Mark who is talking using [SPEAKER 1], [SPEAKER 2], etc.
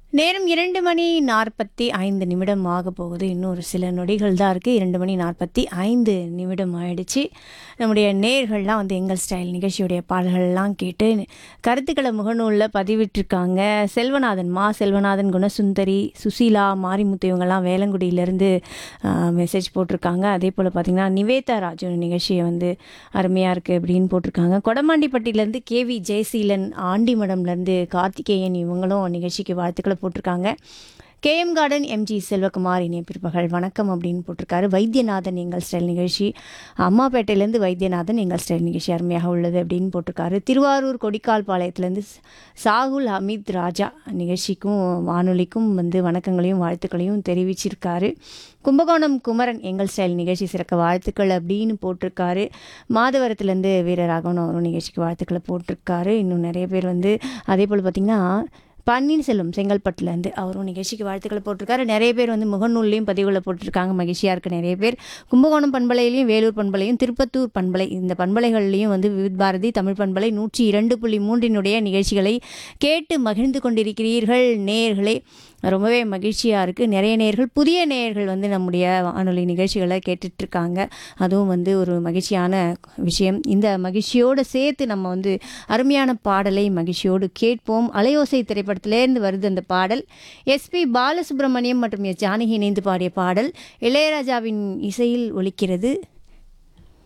[SPEAKER 1] நேரம் இரண்டு மணி நாற்பத்தி ஐந்து நிமிடம் ஆக போகுது இன்னொரு சில நொடிகள் தான் இருக்குது இரண்டு மணி நாற்பத்தி ஐந்து நிமிடம் ஆயிடுச்சு நம்முடைய நேர்கள்லாம் வந்து எங்கள் ஸ்டைல் நிகழ்ச்சியுடைய பாடல்கள்லாம் கேட்டு கருத்துக்களை முகநூலில் பதிவிட்டிருக்காங்க செல்வநாதன் மா செல்வநாதன் குணசுந்தரி சுசீலா மாரிமுத்து இவங்கெல்லாம் வேலங்குடியிலேருந்து மெசேஜ் போட்டிருக்காங்க அதே போல் பார்த்திங்கன்னா நிவேதா ராஜு நிகழ்ச்சியை வந்து அருமையாக இருக்குது அப்படின்னு போட்டிருக்காங்க கொடமாண்டிப்பட்டியிலேருந்து கேவி ஜெயசீலன் ஆண்டிமடம்லேருந்து கார்த்திகேயன் இவங்களும் நிகழ்ச்சிக்கு வாழ்த்துக்களை போட்டிருக்காங்க கேஎம் கார்டன் எம்ஜி செல்வகுமார் இணைய பிற்பகல் வணக்கம் அப்படின்னு போட்டிருக்காரு வைத்தியநாதன் எங்கள் ஸ்டைல் நிகழ்ச்சி அம்மாப்பேட்டையிலேருந்து வைத்தியநாதன் எங்கள் ஸ்டைல் நிகழ்ச்சி அருமையாக உள்ளது அப்படின்னு போட்டிருக்காரு திருவாரூர் கொடிக்கால் பாளையத்துலேருந்து சாகுல் ஹமீத் ராஜா நிகழ்ச்சிக்கும் வானொலிக்கும் வந்து வணக்கங்களையும் வாழ்த்துக்களையும் தெரிவிச்சிருக்காரு கும்பகோணம் குமரன் எங்கள் ஸ்டைல் நிகழ்ச்சி சிறக்க வாழ்த்துக்கள் அப்படின்னு போட்டிருக்காரு மாதவரத்துலேருந்து வீரராகவன் அவரும் நிகழ்ச்சிக்கு வாழ்த்துக்களை போட்டிருக்காரு இன்னும் நிறைய பேர் வந்து அதே போல் பார்த்திங்கன்னா பன்னீர்செல்வம் செங்கல்பட்டுலேருந்து அவரும் நிகழ்ச்சிக்கு வாழ்த்துக்களை போட்டிருக்காரு நிறைய பேர் வந்து முகநூல்லையும் பதிவுகளை போட்டிருக்காங்க மகிழ்ச்சியாக இருக்குது நிறைய பேர் கும்பகோணம் பண்பலையிலையும் வேலூர் பண்பலையும் திருப்பத்தூர் பண்பலை இந்த பண்பலைகள்லையும் வந்து விவித் பாரதி தமிழ் பண்பலை நூற்றி இரண்டு புள்ளி மூன்றினுடைய நிகழ்ச்சிகளை கேட்டு மகிழ்ந்து கொண்டிருக்கிறீர்கள் நேயர்களே ரொம்பவே மகிழ்ச்சியாக இருக்குது நிறைய நேயர்கள் புதிய நேயர்கள் வந்து நம்முடைய வானொலி நிகழ்ச்சிகளை கேட்டுட்ருக்காங்க அதுவும் வந்து ஒரு மகிழ்ச்சியான விஷயம் இந்த மகிழ்ச்சியோடு சேர்த்து நம்ம வந்து அருமையான பாடலை மகிழ்ச்சியோடு கேட்போம் அலையோசை திரைப்படத்திலேருந்து வருது அந்த பாடல் எஸ்பி பாலசுப்ரமணியம் மற்றும் எஸ் ஜானகி இணைந்து பாடிய பாடல் இளையராஜாவின் இசையில் ஒலிக்கிறது